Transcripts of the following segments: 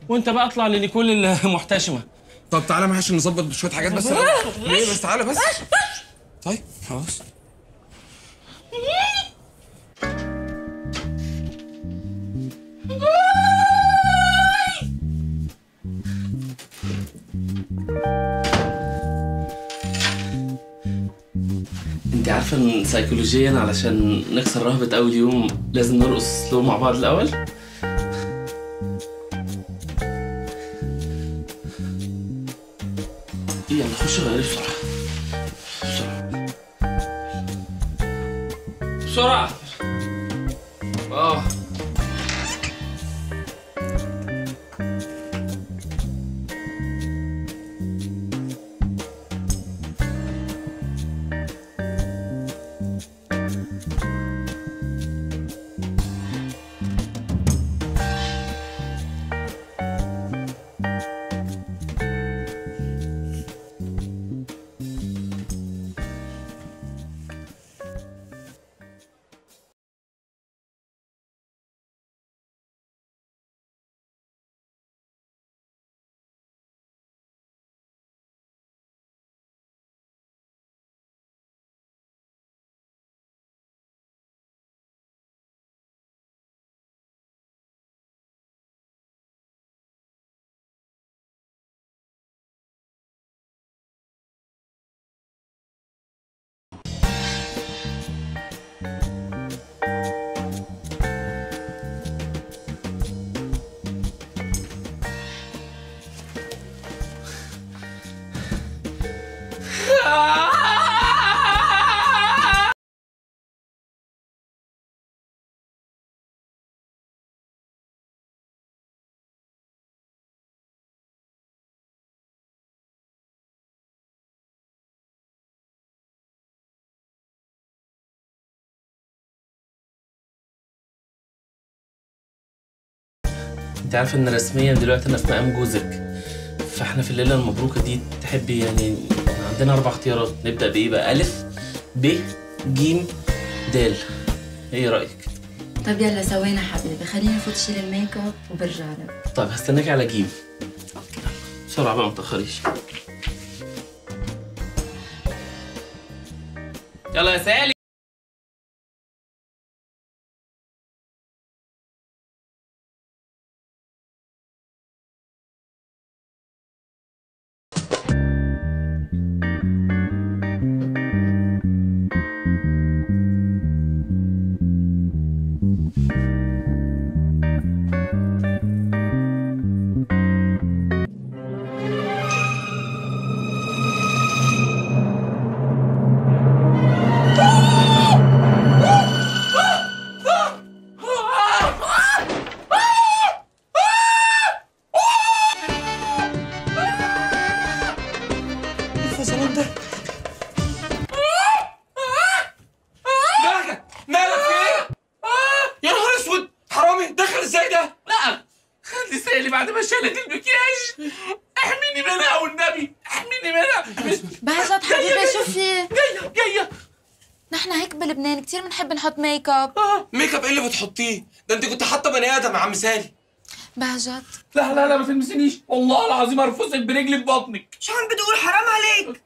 وانت بقى اطلع لنيكول المحتشمه طب تعالى معايا عشان نظبط شويه حاجات بس ليه بس تعالى بس طيب خلاص انت عارفه ان سيكولوجيا علشان نكسر رهبه اول يوم لازم نرقص سلو مع بعض الاول يلا خش غيري بسرعه بسرعه بسرعه اه انت عارفه ان رسميا دلوقتي انا في مقام جوزك فاحنا في الليله المبروكه دي تحبي يعني عندنا اربع اختيارات نبدا بايه بقى الف ب ج د ايه رايك طب يلا سوينا حبيبي خليني افوت شيل الميك اب وبرجع لك طيب هستناك على جيم بسرعه بقى ما تاخريش يلا يا سالي الفصلان ده مالك مالك في ايه؟ يا نهار اسود حرامي دخل ازاي ده؟ لا خلي سالي بعد ما شالت المكياج احميني منها والنبي احميني منها بهجت حبيبي شو في جايه جايه نحن هيك بلبنان كتير بنحب نحط ميك اب ميك اب ايه اللي بتحطيه؟ ده انت كنت حاطه بني ادم يا عم سالي بهجت لا لا لا ما تلمسنيش والله العظيم ارفسك برجلي في بطنك شو عم بتقول حرام عليك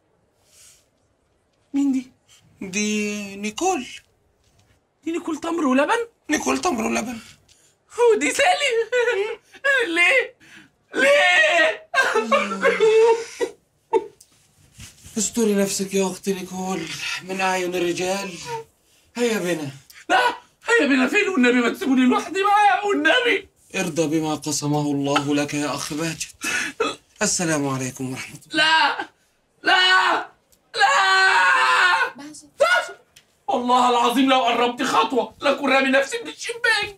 مين دي؟ دي نيكول دي نيكول تمر ولبن؟ نيكول تمر ولبن ودي سالي ليه؟ ليه؟ استري نفسك يا اختي نيكول من اعين الرجال هيا بنا لا هيا بينا فين والنبي ما تسيبوني لوحدي معاه والنبي ارضى بما قسمه الله لك يا اخ باجت السلام عليكم ورحمه الله لا لا لا بهجت والله العظيم لو قربت خطوة لكن رامي نفسي من الشباك